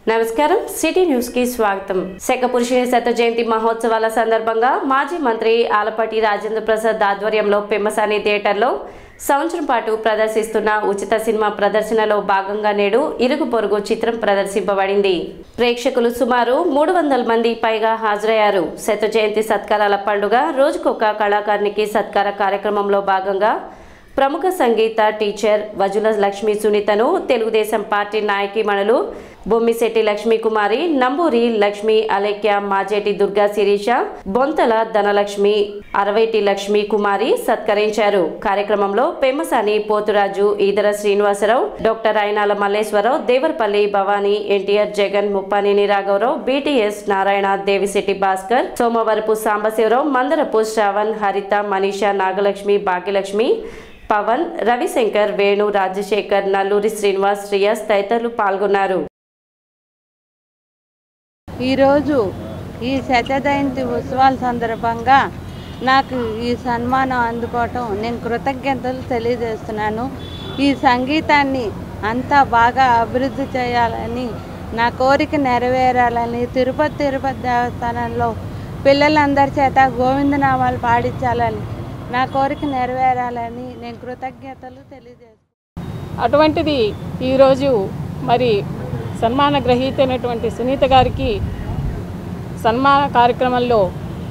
నమస్కారం city news కి స్వాగతం శక పురుషుని శత జయంతి మహోత్సవాల సందర్భంగా మాజీ మంత్రి ఆలపాటి రాజేంద్ర ప్రసాద్ ఆధ్వర్యంలో పెమ్మసాని థియేటర్లో సంవత్సరం పాటు ప్రదర్శిస్తున్న ఉచిత సినిమా ప్రదర్శనలో భాగంగా నేడు ఇరుగు పొరుగు చిత్రం ప్రదర్శింపబడింది ప్రేక్షకులు సుమారు మూడు వందల మంది పైగా హాజరయ్యారు శత జయంతి సత్కారాల పండుగ రోజుకొక కళాకారునికి సత్కార కార్యక్రమంలో భాగంగా ప్రముఖ సంగీత టీచర్ వజుల లక్ష్మీ సునీతను తెలుగుదేశం పార్టీ నాయకిమణులు బొమ్మిశెట్టి లక్ష్మీ కుమారి నంబూరి లక్ష్మి అలేఖ్య మాజేటి దుర్గా శిరీష బొంతల ధనలక్ష్మి అరవైటి లక్ష్మీ కుమారి సత్కరించారు కార్యక్రమంలో పెమ్మసాని పోతురాజు ఈదర శ్రీనివాసరావు డాక్టర్ అయినాల మల్లేశ్వరరావు దేవరపల్లి భవానీ ఎన్టీఆర్ జగన్ ముప్పానేని రాఘవరావు బీటీఎస్ నారాయణ దేవిశెట్టి భాస్కర్ సోమవరపు సాంబశివరావు మందరపు శ్రవణ్ హరిత మనీషా నాగలక్ష్మి భాగ్యలక్ష్మి పవన్ రవిశంకర్ వేణు రాజశేఖర్ నల్లూరి శ్రీనివాస్ రియాస్ తదితరులు పాల్గొన్నారు ఈరోజు ఈ శత జయంతి ఉత్సవాల సందర్భంగా నాకు ఈ సన్మానం అందుకోవటం నేను కృతజ్ఞతలు తెలియజేస్తున్నాను ఈ సంగీతాన్ని అంతా బాగా అభివృద్ధి చేయాలని నా కోరిక నెరవేరాలని తిరుపతి తిరుపతి దేవస్థానంలో పిల్లలందరి చేత గోవిందనామాలు పాడించాలని నా కోరిక నెరవేరాలని నేను కృతజ్ఞతలు తెలియజేస్తున్నాను అటువంటిది ఈరోజు మరి సన్మాన గ్రహీత అయినటువంటి సునీత గారికి సన్మాన కార్యక్రమంలో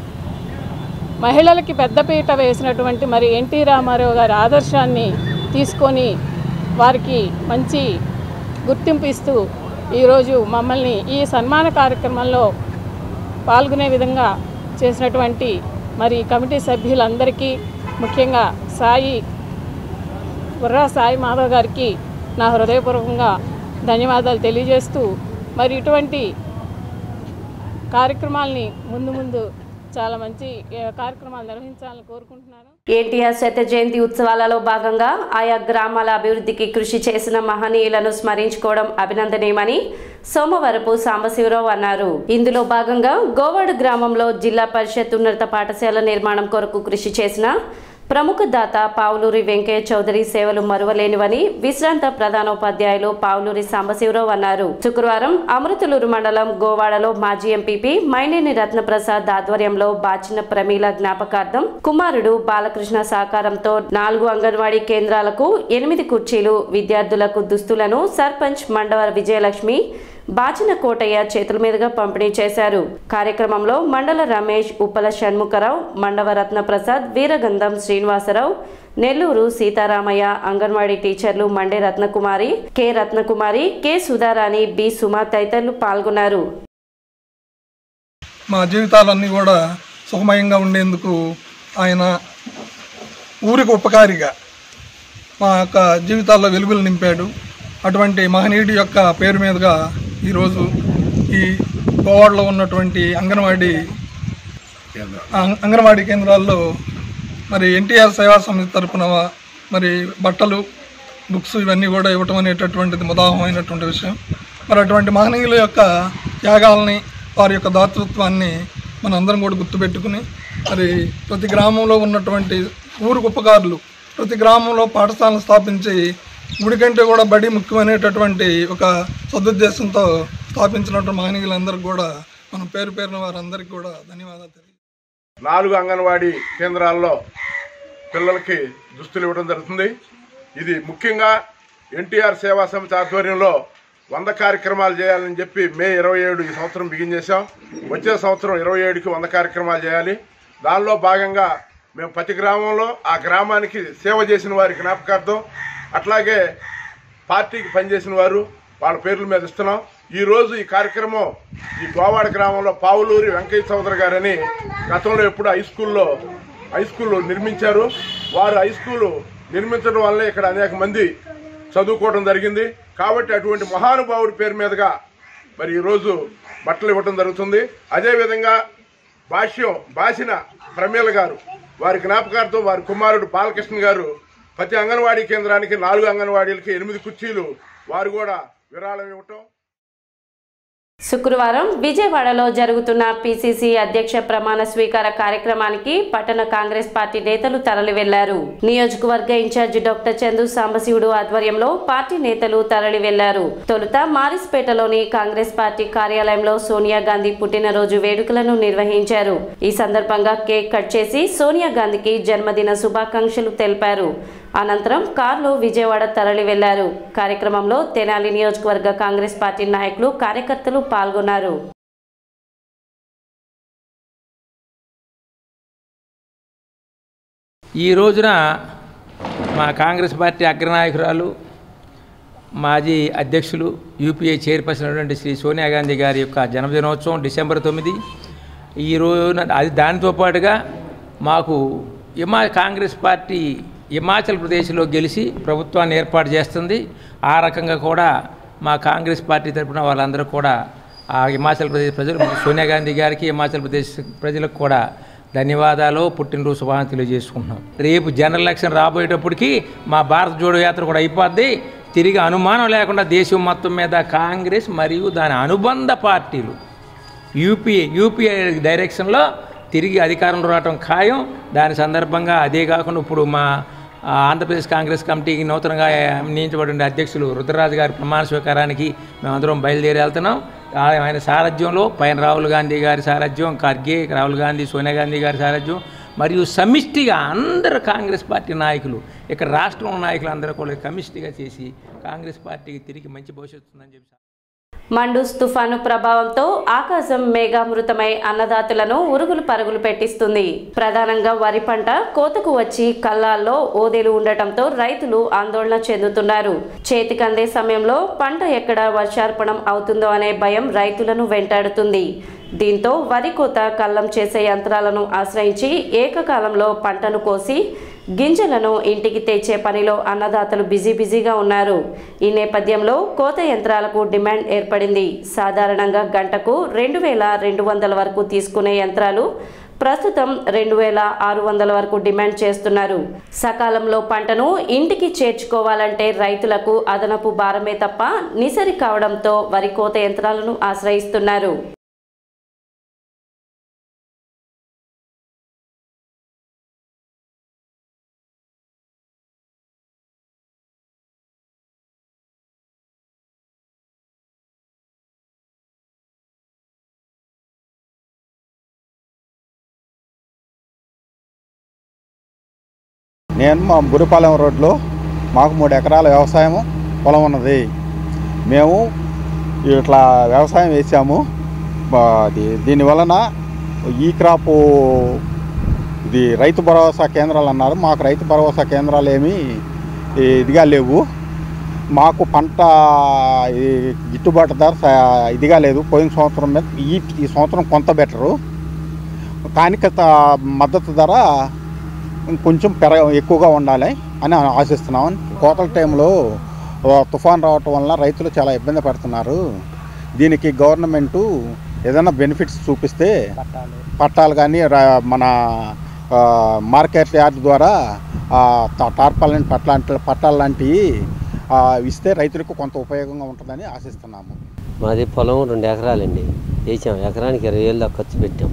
మహిళలకి పెద్దపీట వేసినటువంటి మరి ఎన్టీ రామారావు గారి ఆదర్శాన్ని తీసుకొని వారికి మంచి గుర్తింపు ఇస్తూ ఈరోజు మమ్మల్ని ఈ సన్మాన కార్యక్రమంలో పాల్గొనే విధంగా చేసినటువంటి మరి కమిటీ సభ్యులందరికీ ముఖ్యంగా సాయి బుర్రా సాయి మాధవ్ గారికి నా హృదయపూర్వకంగా ధన్యవాదాలు తెలియజేస్తూ మరి ఇటువంటి కార్యక్రమాల్ని ముందు ముందు చాలా మంచి ఏ, కార్యక్రమాలు నిర్వహించాలని కోరుకుంటున్నాను ఎన్టీఆర్ శత జయంతి ఉత్సవాలలో భాగంగా ఆయా గ్రామాల అభివృద్ధికి కృషి చేసిన మహనీయులను స్మరించుకోవడం అభినందనీయమని సోమవరపు సాంబశివరావు అన్నారు ఇందులో భాగంగా గోవాడ గ్రామంలో జిల్లా పరిషత్ ఉన్నత పాఠశాల నిర్మాణం కొరకు కృషి చేసిన ప్రముఖ దాత పావులూరి వెంకయ్య చౌదరి సేవలు మరువలేనివని విశ్రాంత ప్రధానోపాధ్యాయులు పావులూరి సాంబశివరావు అన్నారు శుక్రవారం అమృతలూరు మండలం గోవాడలో మాజీ ఎంపీపీ మైనేని రత్నప్రసాద్ ఆధ్వర్యంలో బాచిన ప్రమీల జ్ఞాపకార్థం కుమారుడు బాలకృష్ణ సహకారంతో నాలుగు అంగన్వాడీ కేంద్రాలకు ఎనిమిది కుర్చీలు విద్యార్థులకు దుస్తులను సర్పంచ్ మండవ విజయలక్ష్మి బాచిన కోటయ్య చేతుల మీదుగా పంపిణీ చేశారు కార్యక్రమంలో మండల రమేష్ ఉప్పల షణ్ముఖరావు మండవ రత్నప్రసాద్ వీరగంధం శ్రీనివాసరావు నెల్లూరు సీతారామయ్య అంగన్వాడీ టీచర్లు Mande Ratnakumari K Ratnakumari K Sudharani B Suma తదితరులు పాల్గొన్నారు మా జీవితాలన్నీ కూడా సుఖమయంగా ఉండేందుకు ఆయన ఊరికి ఉపకారిగా మా యొక్క జీవితాల్లో వెలుగులు నింపాడు అటువంటి మహనీయుడి యొక్క పేరు మీదుగా ఈరోజు ఈ గోవాడలో ఉన్నటువంటి అంగన్వాడీ అంగ- అంగన్వాడీ కేంద్రాల్లో మరి ఎన్టీఆర్ సేవా సమితి తరపున మరి బట్టలు బుక్స్ ఇవన్నీ కూడా ఇవ్వటం అనేటటువంటిది ముదాహమైనటువంటి విషయం మరి అటువంటి మహనీయుల యొక్క త్యాగాలని వారి యొక్క దాతృత్వాన్ని మనందరం కూడా గుర్తుపెట్టుకుని మరి ప్రతి గ్రామంలో ఉన్నటువంటి ఊరికి ఉపకారులు ప్రతి గ్రామంలో పాఠశాలను స్థాపించి గుడి కంటే కూడా బడి ముఖ్యమైనటువంటి ఒక సదుద్దేశంతో స్థాపించినటువంటి మహనీయులందరికీ కూడా మనం పేరు పేరున వారందరికీ కూడా ధన్యవాదాలు తెలియ నాలుగు అంగన్వాడీ కేంద్రాల్లో పిల్లలకి దుస్తులు ఇవ్వడం జరుగుతుంది ఇది ముఖ్యంగా ఎన్టీఆర్ సేవా సమితి ఆధ్వర్యంలో వంద కార్యక్రమాలు చేయాలని చెప్పి మే ఇరవై ఏడు ఈ సంవత్సరం బిగిన్ చేశాం వచ్చే సంవత్సరం ఇరవై ఏడుకి వంద కార్యక్రమాలు చేయాలి దానిలో భాగంగా మేము ప్రతి గ్రామంలో ఆ గ్రామానికి సేవ చేసిన వారి జ్ఞాపకార్థం అట్లాగే పార్టీకి పనిచేసిన వారు వాళ్ళ పేర్ల మీద ఇస్తున్నాం ఈ రోజు ఈ కార్యక్రమం ఈ గోవాడ గ్రామంలో పావులూరి వెంకయ్య చౌదరి గారని గతంలో ఎప్పుడు హై స్కూల్లో హై స్కూల్ నిర్మించారు వారు హై స్కూల్ నిర్మించడం వల్లే ఇక్కడ అనేక మంది చదువుకోవడం జరిగింది కాబట్టి అటువంటి మహానుభావుడి పేరు మీదుగా మరి ఈరోజు బట్టలు ఇవ్వడం జరుగుతుంది అదేవిధంగా భాష్యం భాషిన ప్రమీల గారు వారి జ్ఞాపకార్థం వారి కుమారుడు బాలకృష్ణ గారు ప్రతి అంగన్వాడీ కేంద్రానికి నాలుగు అంగన్వాడీలకి ఎనిమిది కుర్చీలు వారు కూడా విరాళం ఇవ్వటం శుక్రవారం విజయవాడలో జరుగుతున్న పిసిసి అధ్యక్ష ప్రమాణ స్వీకార కార్యక్రమానికి పట్టణ కాంగ్రెస్ పార్టీ నేతలు తరలి వెళ్లారు నియోజకవర్గ ఇన్ఛార్జి డాక్టర్ చందు సాంబశివుడు ఆధ్వర్యంలో పార్టీ నేతలు తరలి వెళ్లారు తొలుత మారిస్పేటలోని కాంగ్రెస్ పార్టీ కార్యాలయంలో సోనియా గాంధీ పుట్టినరోజు వేడుకలను నిర్వహించారు ఈ సందర్భంగా కేక్ కట్ చేసి సోనియా గాంధీకి జన్మదిన శుభాకాంక్షలు తెలిపారు అనంతరం కారులో విజయవాడ తరలి వెళ్లారు కార్యక్రమంలో తెనాలి నియోజకవర్గ కాంగ్రెస్ పార్టీ నాయకులు కార్యకర్తలు పాల్గొన్నారు ఈ రోజున మా కాంగ్రెస్ పార్టీ అగ్రనాయకురాలు మాజీ అధ్యక్షులు యూపీఏ చైర్పర్సన్ అయినటువంటి శ్రీ సోనియా గాంధీ గారి యొక్క జన్మదినోత్సవం డిసెంబర్ తొమ్మిది ఈ రోజున అది దానితో పాటుగా మాకు హిమా కాంగ్రెస్ పార్టీ హిమాచల్ ప్రదేశ్లో గెలిచి ప్రభుత్వాన్ని ఏర్పాటు చేస్తుంది ఆ రకంగా కూడా మా కాంగ్రెస్ పార్టీ తరఫున వాళ్ళందరూ కూడా ఆ హిమాచల్ ప్రదేశ్ ప్రజలు సోనియా గాంధీ గారికి హిమాచల్ ప్రదేశ్ ప్రజలకు కూడా ధన్యవాదాలు పుట్టినరోజు శుభాన్ని తెలియజేసుకుంటున్నాం రేపు జనరల్ ఎలక్షన్ రాబోయేటప్పటికి మా భారత జోడో యాత్ర కూడా అయిపోద్ది తిరిగి అనుమానం లేకుండా దేశం మొత్తం మీద కాంగ్రెస్ మరియు దాని అనుబంధ పార్టీలు యూపీఏ యూపీఏ డైరెక్షన్లో తిరిగి అధికారంలో రావటం ఖాయం దాని సందర్భంగా అదే కాకుండా ఇప్పుడు మా ఆ, ఆంధ్రప్రదేశ్ కాంగ్రెస్ కమిటీకి నూతనంగా నియమించబడిన అధ్యక్షులు రుద్రరాజు గారి ప్రమాణ స్వీకారానికి మేమందరం బయలుదేరి వెళ్తున్నాం ఆ- ఆయన సారథ్యంలో పైన రాహుల్ గాంధీ గారి సారథ్యం ఖర్గే రాహుల్ గాంధీ సోనియా గాంధీ గారి సారథ్యం మరియు సమిష్టిగా అందరు కాంగ్రెస్ పార్టీ నాయకులు ఇక్కడ రాష్ట్రంలో నాయకులు అందరూ కూడా సమిష్టిగా చేసి కాంగ్రెస్ పార్టీకి తిరిగి మంచి భవిష్యత్తు ఉందని చెప్పి మండూస్ తుఫాను ప్రభావంతో ఆకాశం మేఘామృతమై అన్నదాతలను ఉరుగులు పరుగులు పెట్టిస్తుంది ప్రధానంగా వరి పంట కోతకు వచ్చి కల్లాల్లో ఓదెలు ఉండటంతో రైతులు ఆందోళన చెందుతున్నారు చేతికందే సమయంలో పంట ఎక్కడ వర్షార్పణం అవుతుందో అనే భయం రైతులను వెంటాడుతుంది దీంతో వరి కోత కల్లం చేసే యంత్రాలను ఆశ్రయించి ఏకకాలంలో పంటను కోసి గింజలను ఇంటికి తెచ్చే పనిలో అన్నదాతలు బిజీ బిజీగా ఉన్నారు ఈ నేపథ్యంలో కోత యంత్రాలకు డిమాండ్ ఏర్పడింది సాధారణంగా గంటకు రెండు వేల రెండు వందల వరకు తీసుకునే యంత్రాలు ప్రస్తుతం రెండు వేల ఆరు వందల వరకు డిమాండ్ చేస్తున్నారు సకాలంలో పంటను ఇంటికి చేర్చుకోవాలంటే రైతులకు అదనపు భారమే తప్ప నిసరి కావడంతో వరి కోత యంత్రాలను ఆశ్రయిస్తున్నారు నేను మా గురిపాలెం రోడ్లో మాకు మూడు ఎకరాల వ్యవసాయం పొలం ఉన్నది మేము ఇట్లా వ్యవసాయం వేసాము బా- అది దీని వలన ఈ క్రాపు ఇది రైతు భరోసా కేంద్రాలు అన్నారు మాకు రైతు భరోసా కేంద్రాలు ఏమీ ఇదిగా లేవు మాకు పంట ఈ గిట్టుబాటు ధర స- ఇదిగా లేదు పోయిన సంవత్సరం మీద ఈ ఈ సంవత్సరం కొంత బెటరు కానీ గత మద్దతు ధర ఇంకొంచెం పెరగ ఎక్కువగా ఉండాలి అని ఆశిస్తున్నాం కోతల టైంలో ఆ, తుఫాన్ రావటం వల్ల రైతులు చాలా ఇబ్బంది పడుతున్నారు దీనికి గవర్నమెంటు ఏదైనా బెనిఫిట్స్ చూపిస్తే పట్టాలు కానీ రా- మన ఆ, మార్కెట్ యార్డ్ ద్వారా ఆ, ట- టార్పాలిన్ పట్ల పట్టాలు లాంటివి ఆ, ఇస్తే రైతులకు కొంత ఉపయోగంగా ఉంటుందని ఆశిస్తున్నాము మాది పొలం రెండు ఎకరాలండి వేసాం ఎకరానికి ఇరవై వేలు దాకా ఖర్చు పెట్టాం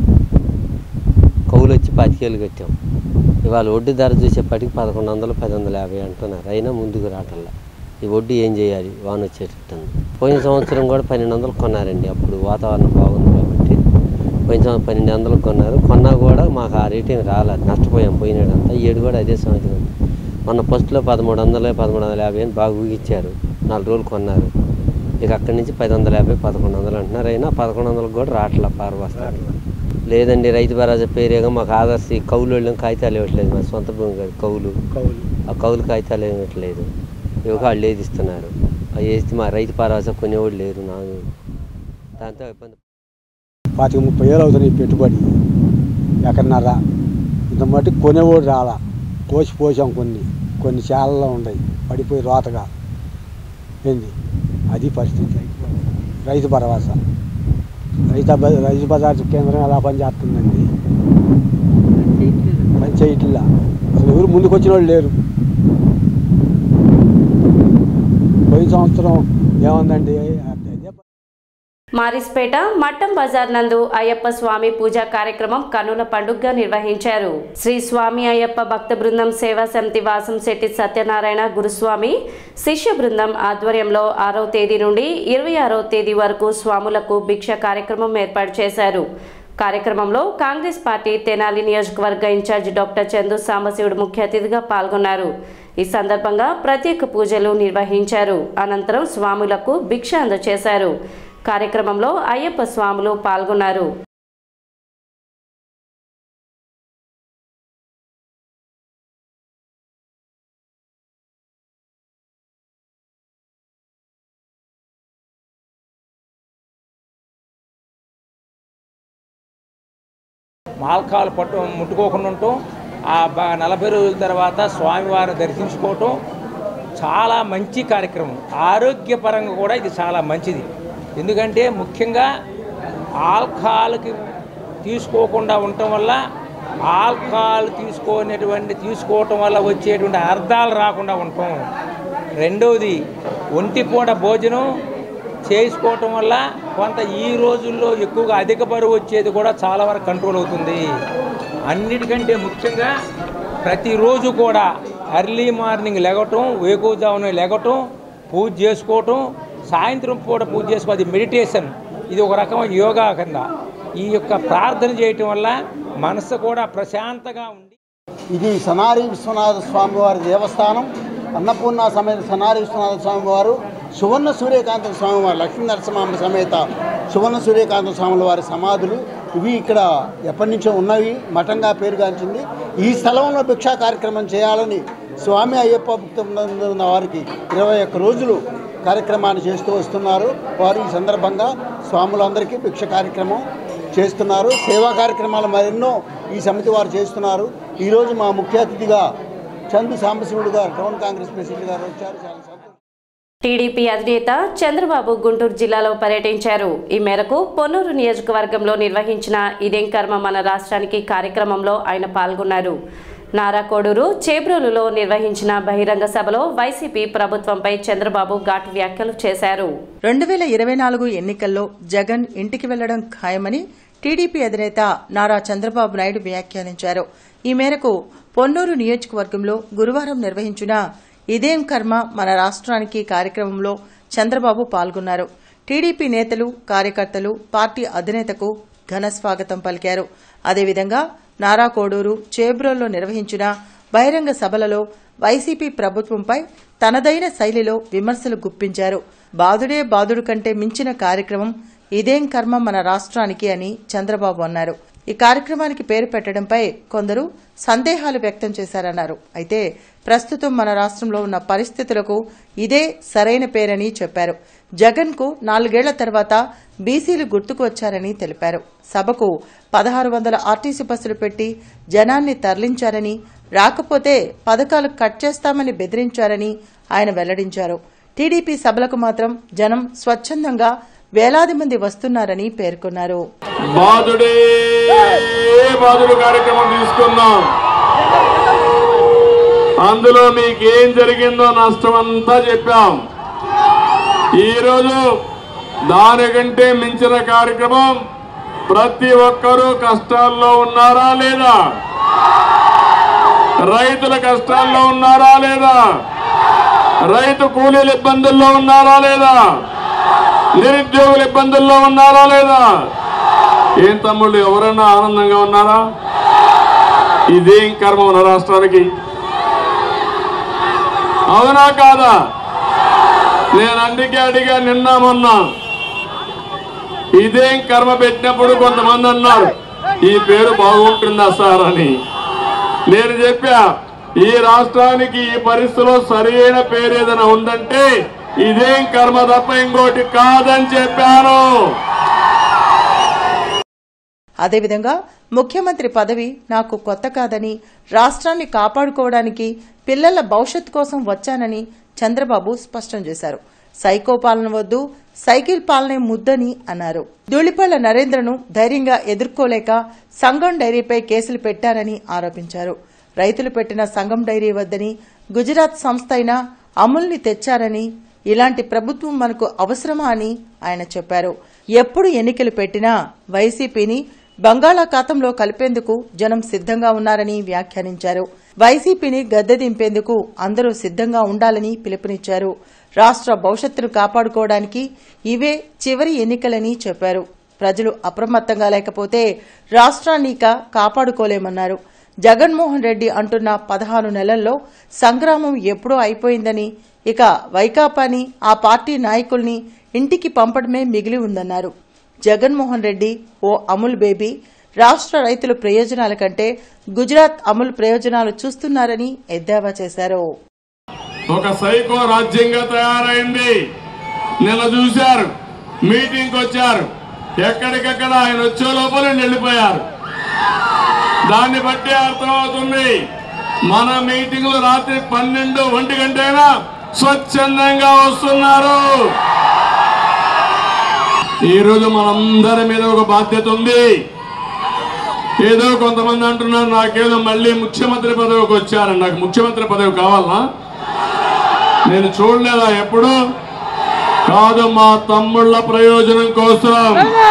కౌలు వచ్చి పాతికేలు కట్టాం ఇవాళ వడ్డీ ధర చూసేపటికి పదకొండు వందలు పది వందల యాభై అంటున్నారు అయినా ముందుకు రావట్లా ఈ వడ్డీ ఏం చేయాలి వాన వచ్చేటట్టు పోయిన సంవత్సరం కూడా పన్నెండు వందలు కొన్నారండి అప్పుడు వాతావరణం బాగుంది కాబట్టి పోయిన సంవత్సరం పన్నెండు వందలు కొన్నారు కొన్నా కూడా మాకు ఆ రేటింగ్ రాలేదు నష్టపోయాం పోయినాడంతా ఈ ఏడు కూడా అదే సంవత్సరం మొన్న ఫస్ట్లో పదమూడు వందలు పదమూడు వందల యాభై అని బాగా ఊగిచ్చారు నాలుగు రోజులు కొన్నారు ఇక అక్కడి నుంచి పది వందల యాభై పదకొండు వందలు అంటున్నారు అయినా పదకొండు వందలకు కూడా రావట్లా పారవస్తారు లేదండి రైతు భరోసా పేరేగా మాకు ఆదర్శి కౌలు వెళ్ళిన కాగితాలు ఇవ్వట్లేదు మా సొంత భూమి కాదు కౌలు ఆ కౌలు కాగితాలు ఇవ్వట్లేదు ఇవి వాళ్ళు ఏది ఇస్తున్నారు అవి వేస్తే మా రైతు భరోసా కొనేవాడు లేరు నాకు దాంతో ఇబ్బంది పాతిక ముప్పై వేలు అవుతుంది ఈ పెట్టుబడి ఎక్కడన్నారా ఇంత మట్టి కొనేవాడు రాలా కోసి పోసాం కొన్ని కొన్ని చాలలో ఉన్నాయి పడిపోయి రోతగా ఏంది అది పరిస్థితి రైతు భరోసా రైతు బ- రైతు బజార్ కేంద్రం ఎలా పనిచేస్తుందండి పని చేయట్లా అసలు ఎవరు ముందుకు వచ్చిన వాళ్ళు లేరు పోయిన సంవత్సరం ఏముందండి మారిస్పేట మట్టం బజార్ నందు అయ్యప్ప స్వామి పూజా కార్యక్రమం కనుల పండుగగా నిర్వహించారు శ్రీ స్వామి అయ్యప్ప భక్త బృందం సేవా సమితి వాసం శెట్టి సత్యనారాయణ గురుస్వామి శిష్య బృందం ఆధ్వర్యంలో ఆరో తేదీ నుండి ఇరవై ఆరో తేదీ వరకు స్వాములకు భిక్ష కార్యక్రమం ఏర్పాటు చేశారు కార్యక్రమంలో కాంగ్రెస్ పార్టీ తెనాలి నియోజకవర్గ ఇన్ఛార్జ్ డాక్టర్ చందు సాంబశివుడు ముఖ్య అతిథిగా పాల్గొన్నారు ఈ సందర్భంగా ప్రత్యేక పూజలు నిర్వహించారు అనంతరం స్వాములకు భిక్ష అందజేశారు కార్యక్రమంలో అయ్యప్ప స్వాములు పాల్గొన్నారు మాల్కాలు పట్టు ముట్టుకోకుండా ఉండటం ఆ బ- నలభై రోజుల తర్వాత స్వామివారిని దర్శించుకోవటం చాలా మంచి కార్యక్రమం ఆరోగ్యపరంగా కూడా ఇది చాలా మంచిది ఎందుకంటే ముఖ్యంగా ఆల్కహాల్కి తీసుకోకుండా ఉండటం వల్ల ఆల్కహాల్ తీసుకునేటువంటి తీసుకోవటం వల్ల వచ్చేటువంటి అర్థాలు రాకుండా ఉండటం రెండవది ఒంటిపూట భోజనం చేసుకోవటం వల్ల కొంత ఈ రోజుల్లో ఎక్కువగా అధిక బరువు వచ్చేది కూడా చాలా వరకు కంట్రోల్ అవుతుంది అన్నిటికంటే ముఖ్యంగా ప్రతిరోజు కూడా ఎర్లీ మార్నింగ్ లెగటం వేకువజామున లెగటం పూజ చేసుకోవటం సాయంత్రం పూట పూజ చేసుకో అది మెడిటేషన్ ఇది ఒక రకమైన యోగా కింద ఈ యొక్క ప్రార్థన చేయటం వల్ల మనసు కూడా ప్రశాంతంగా ఉండి ఇది సనారి విశ్వనాథ స్వామి వారి దేవస్థానం అన్నపూర్ణ సమేత సనారి విశ్వనాథ స్వామి వారు సువర్ణ సూర్యకాంత స్వామి వారు లక్ష్మీ నరసింహమ్మ సమేత సువర్ణ సూర్యకాంత స్వాముల వారి సమాధులు ఇవి ఇక్కడ ఎప్పటి నుంచో ఉన్నవి మఠంగా పేరుగాంచింది ఈ స్థలంలో భిక్షా కార్యక్రమం చేయాలని స్వామి అయ్యప్ప భక్త బృందం ఉన్న వారికి ఇరవై ఒక్క రోజులు కార్యక్రమాన్ని చేస్తూ వస్తున్నారు వారు ఈ సందర్భంగా స్వాములందరికీ భిక్ష కార్యక్రమం చేస్తున్నారు సేవా కార్యక్రమాలు మరెన్నో ఈ సమితి వారు చేస్తున్నారు ఈరోజు మా ముఖ్య అతిథిగా చందు సాంబశివుడు గారు టౌన్ కాంగ్రెస్ ప్రెసిడెంట్ గారు వచ్చారు చాలా సంతోషం టీడీపీ అధినేత చంద్రబాబు గుంటూరు జిల్లాలో పర్యటించారు ఈ మేరకు పొన్నూరు నియోజకవర్గంలో నిర్వహించిన ఇదేం కర్మ మన రాష్ట్రానికి కార్యక్రమంలో ఆయన పాల్గొన్నారు నారా కోడూరు చేబ్రోలులో నిర్వహించిన బహిరంగ సభలో వైసీపీ ప్రభుత్వంపై చంద్రబాబు ఘాటు వ్యాఖ్యలు చేశారు రెండు వేల ఇరవై నాలుగు ఎన్నికల్లో జగన్ ఇంటికి వెళ్లడం ఖాయమని టీడీపీ అధినేత నారా చంద్రబాబు నాయుడు వ్యాఖ్యానించారు ఈ మేరకు పొన్నూరు నియోజకవర్గంలో గురువారం నిర్వహించిన ఇదేం కర్మ మన రాష్ట్రానికి కార్యక్రమంలో చంద్రబాబు పాల్గొన్నారు టీడీపీ నేతలు కార్యకర్తలు పార్టీ అధినేతకు ఘన స్వాగతం పలికారు అదేవిధంగా నారా కోడూరు చేబ్రోల్లో నిర్వహించిన బహిరంగ సభలలో వైసీపీ ప్రభుత్వంపై తనదైన శైలిలో విమర్శలు గుప్పించారు బాదుడే బాదుడు కంటే మించిన కార్యక్రమం ఇదేం కర్మ మన రాష్ట్రానికి అని చంద్రబాబు అన్నారు ఈ కార్యక్రమానికి పేరు పెట్టడంపై కొందరు సందేహాలు వ్యక్తం చేశారన్నారు అయితే ప్రస్తుతం మన రాష్ట్రంలో ఉన్న పరిస్థితులకు ఇదే సరైన పేరని చెప్పారు జగన్ కు నాలుగేళ్ల తర్వాత బీసీలు గుర్తుకు వచ్చారని తెలిపారు సభకు పదహారు వందల ఆర్టీసీ బస్సులు పెట్టి జనాన్ని తరలించారని రాకపోతే పథకాలు కట్ చేస్తామని బెదిరించారని ఆయన వెల్లడించారు టీడీపీ సభలకు మాత్రం జనం స్వచ్ఛందంగా వేలాది మంది వస్తున్నారని పేర్కొన్నారు బాధుడే బాధుడు కార్యక్రమం తీసుకున్నాం అందులో మీకు ఏం జరిగిందో నష్టం అంతా చెప్పాం ఈరోజు దానికంటే మించిన కార్యక్రమం ప్రతి ఒక్కరూ కష్టాల్లో ఉన్నారా లేదా రైతుల కష్టాల్లో ఉన్నారా లేదా రైతు కూలీల ఇబ్బందుల్లో ఉన్నారా లేదా నిరుద్యోగుల ఇబ్బందుల్లో ఉన్నారా లేదా ఏం తమ్ముళ్ళు ఎవరైనా ఆనందంగా ఉన్నారా ఇదేం కర్మ మన రాష్ట్రానికి అవునా కాదా నేను అందుకే అడిగా నిన్న మొన్న ఇదేం కర్మ పెట్టినప్పుడు కొంతమంది అన్నారు ఈ పేరు బాగుంటుందా సార్ అని నేను చెప్పా ఈ రాష్ట్రానికి ఈ పరిస్థితిలో సరైన పేరు ఏదైనా ఉందంటే ఇదేం కర్మ తప్ప ఇంకోటి కాదని చెప్పాను అదేవిధంగా ముఖ్యమంత్రి పదవి నాకు కొత్త కాదని రాష్ట్రాన్ని కాపాడుకోవడానికి పిల్లల భవిష్యత్ కోసం వచ్చానని చంద్రబాబు స్పష్టం చేశారు సైకో పాలన వద్దు సైకిల్ పాలనే ముద్దని అన్నారు ధూళిపళ్ల నరేంద్రను ధైర్యంగా ఎదుర్కోలేక సంఘం డైరీపై కేసులు పెట్టారని ఆరోపించారు రైతులు పెట్టిన సంఘం డైరీ వద్దని గుజరాత్ సంస్థ అయిన అమూల్ని తెచ్చారని ఇలాంటి ప్రభుత్వం మనకు అవసరమా అని ఆయన చెప్పారు ఎప్పుడు ఎన్నికలు పెట్టినా వైసీపీని బంగాళాఖాతంలో కలిపేందుకు జనం సిద్ధంగా ఉన్నారని వ్యాఖ్యానించారు వైసీపీని గద్దె దింపేందుకు అందరూ సిద్ధంగా ఉండాలని పిలుపునిచ్చారు రాష్ట్ర భవిష్యత్తును కాపాడుకోవడానికి ఇవే చివరి ఎన్నికలని చెప్పారు ప్రజలు అప్రమత్తంగా లేకపోతే రాష్ట్రాన్ని ఇక కాపాడుకోలేమన్నారు జగన్మోహన్ రెడ్డి అంటున్న పదహారు నెలల్లో సంగ్రామం ఎప్పుడో అయిపోయిందని ఇక వైకాపాని ఆ పార్టీ నాయకుల్ని ఇంటికి పంపడమే మిగిలి ఉందన్నారు జగన్మోహన్ రెడ్డి ఓ అమూల్ బేబీ రాష్ట్ర రైతుల ప్రయోజనాల కంటే గుజరాత్ అమూల్ ప్రయోజనాలు చూస్తున్నారని ఎద్దేవా చేశారు ఒక సైకో రాజ్యంగా తయారైంది నిన్న చూశారు మీటింగ్ వచ్చారు ఎక్కడికక్కడ ఆయన వచ్చే లోపల వెళ్ళిపోయారు దాన్ని బట్టి అర్థమవుతుంది మన మీటింగ్లు రాత్రి పన్నెండు ఒంటి గంటైనా స్వచ్ఛందంగా వస్తున్నారు ఈరోజు మనందరి మీద ఒక బాధ్యత ఉంది ఏదో కొంతమంది అంటున్నారు నాకేదో మళ్ళీ ముఖ్యమంత్రి పదవికి వచ్చారని నాకు ముఖ్యమంత్రి పదవి కావాలనా నేను చూడలేదా ఎప్పుడు కాదు మా తమ్ముళ్ళ ప్రయోజనం కోసం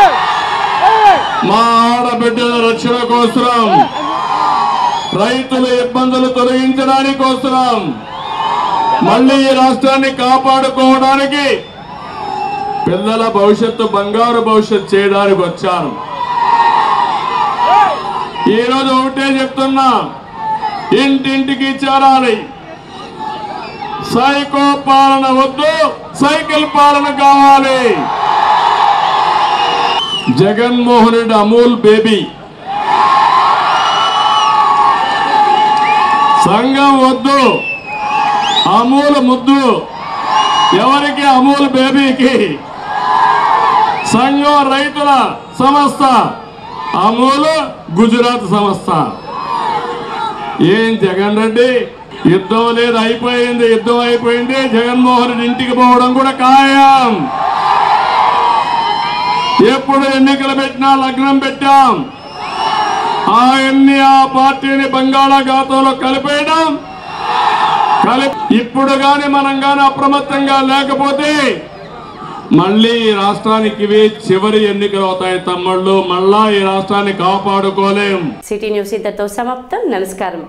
మా ఆడబిడ్డల రక్షణ కోసం రైతుల ఇబ్బందులు తొలగించడానికి కోసం మళ్ళీ ఈ రాష్ట్రాన్ని కాపాడుకోవడానికి పిల్లల భవిష్యత్తు బంగారు భవిష్యత్తు చేయడానికి వచ్చాను ఈ రోజు ఒకటే చెప్తున్నా ఇంటింటికి చేరాలి సైకో పాలన వద్దు సైకిల్ పాలన కావాలి జగన్మోహన్ రెడ్డి అమూల్ బేబీ సంఘం వద్దు అమూల్ ముద్దు ఎవరికి అమూల్ బేబీకి సంఘం రైతుల సంస్థ అమూల్ గుజరాత్ సంస్థ ఏం జగన్ రెడ్డి యుద్ధం లేదు అయిపోయింది యుద్ధం అయిపోయింది జగన్మోహన్ రెడ్డి ఇంటికి పోవడం కూడా ఖాయం ఎప్పుడు ఎన్నికలు పెట్టినా లగ్నం పెట్టాం ఆయన్ని ఆ పార్టీని బంగాళాఖాతంలో కలిపేయడం కలి ఇప్పుడు గాని మనం గాని అప్రమత్తంగా లేకపోతే మళ్ళీ ఈ రాష్ట్రానికి ఇవే చివరి ఎన్నికలు అవుతాయి తమ్ముళ్ళు మళ్ళా ఈ రాష్ట్రాన్ని కాపాడుకోలేం సిటీ న్యూస్ ఇంతతో సమాప్తం నమస్కారం